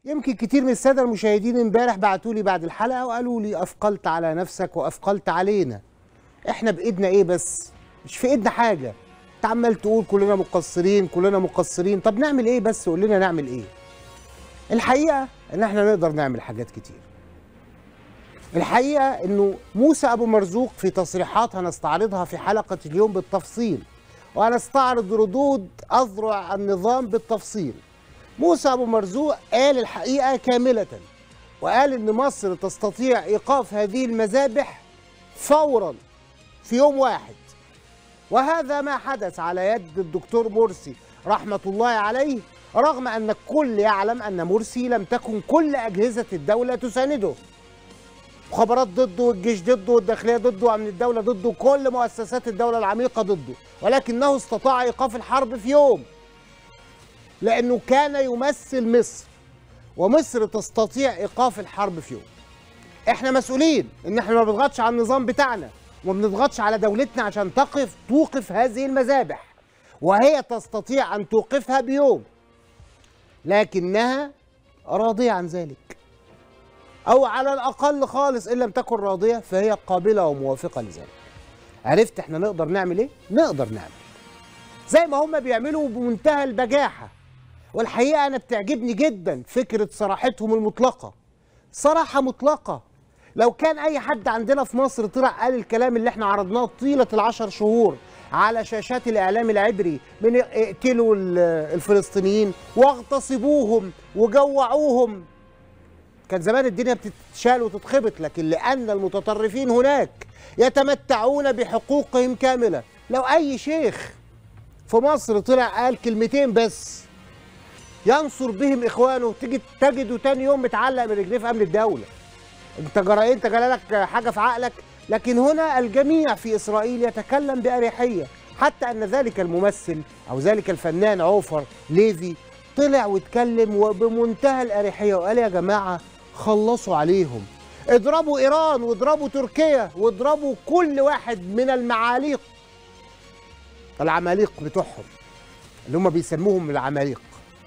يمكن كتير من الساده المشاهدين امبارح بعتوا لي بعد الحلقه وقالوا لي اثقلت على نفسك واثقلت علينا احنا بايدنا ايه بس مش في ايدنا حاجه انت عمال تقول كلنا مقصرين كلنا مقصرين طب نعمل ايه بس قول لنا نعمل ايه الحقيقه ان احنا نقدر نعمل حاجات كتير الحقيقه انه موسى ابو مرزوق في تصريحات هنستعرضها في حلقه اليوم بالتفصيل وهنستعرض ردود اذرع النظام بالتفصيل موسى ابو مرزوق قال الحقيقه كامله وقال ان مصر تستطيع ايقاف هذه المذابح فورا في يوم واحد وهذا ما حدث على يد الدكتور مرسي رحمه الله عليه رغم ان الكل يعلم ان مرسي لم تكن كل اجهزه الدوله تسانده مخابرات ضده والجيش ضده والداخليه ضده وامن الدوله ضده كل مؤسسات الدوله العميقه ضده ولكنه استطاع ايقاف الحرب في يوم لانه كان يمثل مصر ومصر تستطيع ايقاف الحرب في يوم احنا مسؤولين ان احنا ما بنضغطش على النظام بتاعنا وما بنضغطش على دولتنا عشان تقف توقف هذه المذابح وهي تستطيع ان توقفها بيوم لكنها راضيه عن ذلك او على الاقل خالص ان لم تكن راضيه فهي قابله وموافقه لذلك عرفت احنا نقدر نعمل ايه نقدر نعمل زي ما هم بيعملوا بمنتهى البجاحه والحقيقه انا بتعجبني جدا فكره صراحتهم المطلقه صراحه مطلقه لو كان اي حد عندنا في مصر طلع قال الكلام اللي احنا عرضناه طيله العشر شهور على شاشات الاعلام العبري من اقتلوا الفلسطينيين واغتصبوهم وجوعوهم كان زمان الدنيا بتتشال وتتخبط لكن لان المتطرفين هناك يتمتعون بحقوقهم كامله لو اي شيخ في مصر طلع قال كلمتين بس ينصر بهم اخوانه تيجي تجده تاني يوم متعلق من رجليه في امن الدوله انت جرى انت جالك حاجه في عقلك لكن هنا الجميع في اسرائيل يتكلم باريحيه حتى ان ذلك الممثل او ذلك الفنان عوفر ليفي طلع واتكلم وبمنتهى الاريحيه وقال يا جماعه خلصوا عليهم اضربوا ايران واضربوا تركيا واضربوا كل واحد من المعاليق العماليق بتوعهم اللي هم بيسموهم العماليق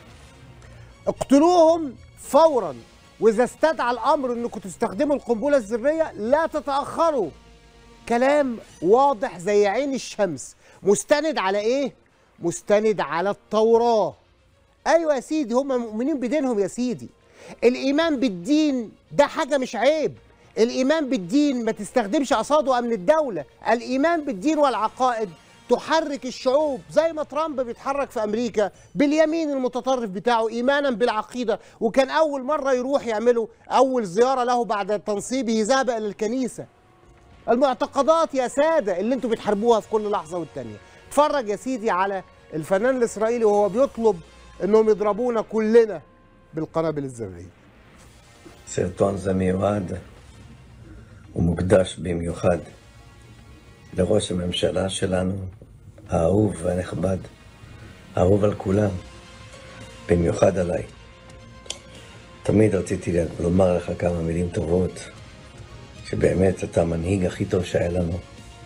اقتلوهم فورا واذا استدعى الامر انكم تستخدموا القنبله الذريه لا تتاخروا كلام واضح زي عين الشمس مستند على ايه مستند على التوراه ايوه يا سيدي هم مؤمنين بدينهم يا سيدي الايمان بالدين ده حاجه مش عيب الايمان بالدين ما تستخدمش قصاده امن الدوله الايمان بالدين والعقائد تحرك الشعوب زي ما ترامب بيتحرك في امريكا باليمين المتطرف بتاعه ايمانا بالعقيده وكان اول مره يروح يعمله اول زياره له بعد تنصيبه ذهب الى الكنيسه المعتقدات يا ساده اللي انتوا بتحاربوها في كل لحظه والتانيه اتفرج يا سيدي على الفنان الاسرائيلي وهو בيطلب انهم يضربونا كلنا بالقنابل الذريه סרטון זה מיועד ומוקדש במיוחד לראש הממשלה שלנו, האהוב והנכבד, האהוב על כולם, במיוחד עליי. תמיד רציתי לומר לך כמה מילים טובות, שבאמת אתה המנהיג הכי טוב שהיה לנו.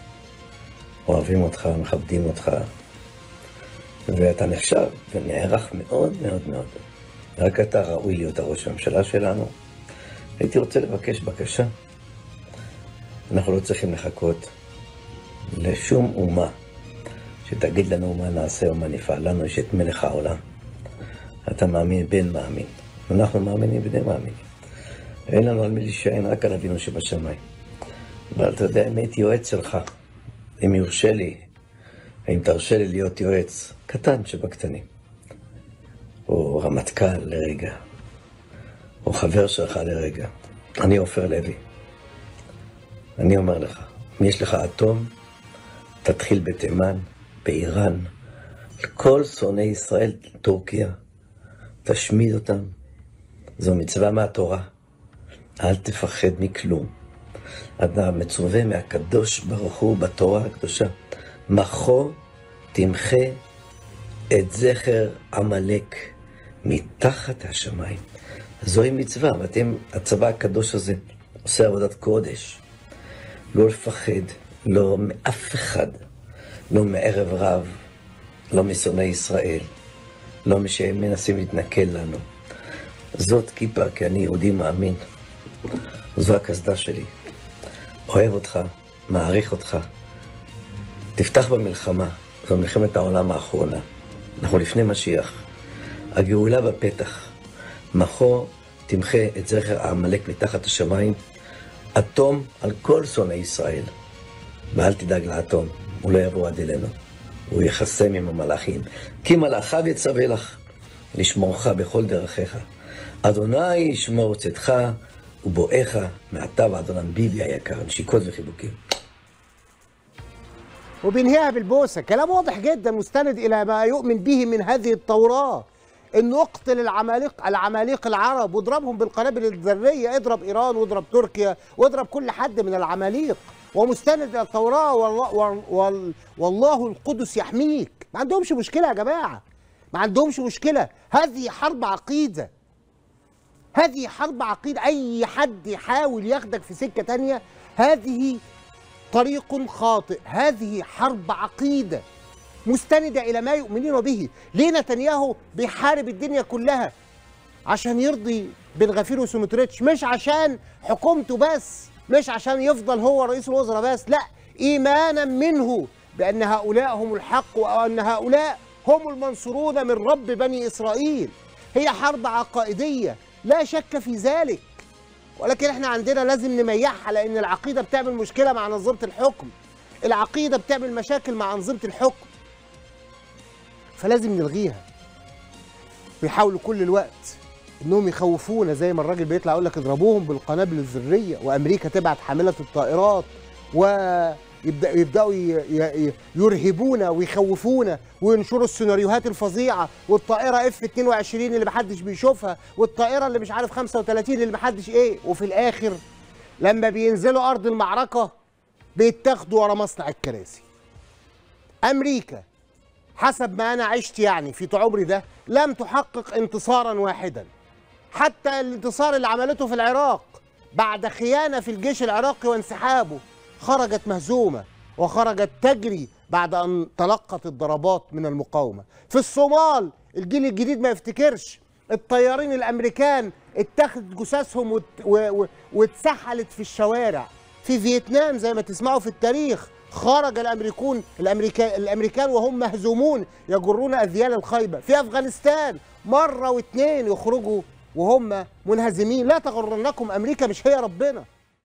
אוהבים אותך, מכבדים אותך, ואתה נחשב ונערך מאוד מאוד מאוד. רק אתה ראוי להיות הראש הממשלה שלנו. הייתי רוצה לבקש בקשה. אנחנו לא צריכים לחכות לשום אומה שתגיד לנו מה נעשה או מה נפעל. לנו יש את מלך העולם. אתה מאמין בן מאמין. אנחנו מאמינים בני מאמינים. אין לנו על מי להישען, רק על אבינו שבשמיים. אבל אתה יודע, אם הייתי יועץ שלך, אם יורשה לי, אם תרשה לי להיות יועץ קטן שבקטנים, או רמטכ"ל לרגע, או חבר שלך לרגע, אני עופר לוי. אני אומר לך, אם יש לך אטום, תתחיל בתימן, באיראן, כל שונאי ישראל, טורקיה, תשמיד אותם. זו מצווה מהתורה. אל תפחד מכלום. אתה מצווה מהקדוש ברוך הוא בתורה הקדושה. מחו תמחה את זכר עמלק מתחת השמיים. זוהי מצווה, ואתם, הצבא הקדוש הזה עושה עבודת קודש. לא לפחד, לא מאף אחד, לא מערב רב, לא משונאי ישראל, לא משהם מנסים להתנכל לנו. זאת כיפה, כי אני יהודי מאמין. זו הקסדה שלי. אוהב אותך, מעריך אותך. תפתח במלחמה, זו מלחמת העולם האחרונה. אנחנו לפני משיח. הגאולה בפתח. מחו תמחה את זכר העמלק מתחת השמיים. אטום על כל שונאי ישראל. ואל תדאג לאטום, הוא לא יבוא עד אלינו. הוא יכסם עם המלאכים. כי מלאכיו יצווה לך, לשמורך בכל דרכיך. אדוני ישמור צאתך ובואך מעתה ועד עולם ביבי היקר, נשיקות וחיבוקים. وبينهيها بالبوسه كلام واضح جدا مستند الى ما يؤمن به من هذه التوراه انه اقتل العمالقه العماليق العرب واضربهم بالقنابل الذريه اضرب ايران واضرب تركيا واضرب كل حد من العماليق ومستند الى التوراه والله, والله, والله القدس يحميك ما عندهمش مشكله يا جماعه ما عندهمش مشكله هذه حرب عقيده هذه حرب عقيده اي حد يحاول ياخدك في سكه تانية هذه طريق خاطئ هذه حرب عقيده مستندة إلى ما يؤمنون به ليه نتنياهو بيحارب الدنيا كلها عشان يرضي بن غفير وسموتريتش مش عشان حكومته بس مش عشان يفضل هو رئيس الوزراء بس لا إيمانا منه بأن هؤلاء هم الحق وأن هؤلاء هم المنصورون من رب بني إسرائيل هي حرب عقائدية لا شك في ذلك ولكن احنا عندنا لازم نميحها لأن العقيدة بتعمل مشكلة مع نظام الحكم العقيدة بتعمل مشاكل مع أنظمة الحكم فلازم نلغيها بيحاولوا كل الوقت انهم يخوفونا زي ما الراجل بيطلع يقول لك اضربوهم بالقنابل الذريه وامريكا تبعت حامله الطائرات ويبدا يبداوا ي- ي- يرهبونا ويخوفونا وينشروا السيناريوهات الفظيعه والطائره اف 22 اللي محدش بيشوفها والطائره اللي مش عارف 35 اللي محدش ايه وفي الاخر لما بينزلوا ارض المعركه بيتاخدوا ورا مصنع الكراسي امريكا حسب ما انا عشت يعني في عمري ده لم تحقق انتصارا واحدا حتى الانتصار اللي عملته في العراق بعد خيانه في الجيش العراقي وانسحابه خرجت مهزومه وخرجت تجري بعد ان تلقت الضربات من المقاومه في الصومال الجيل الجديد ما يفتكرش الطيارين الامريكان اتخذت جثثهم وات- و- و- واتسحلت في الشوارع في فيتنام زي ما تسمعوا في التاريخ خرج الامريكون الامريكان الامريكان وهم مهزومون يجرون اذيال الخيبه في افغانستان مره واثنين يخرجوا وهم منهزمين لا تغرنكم امريكا مش هي ربنا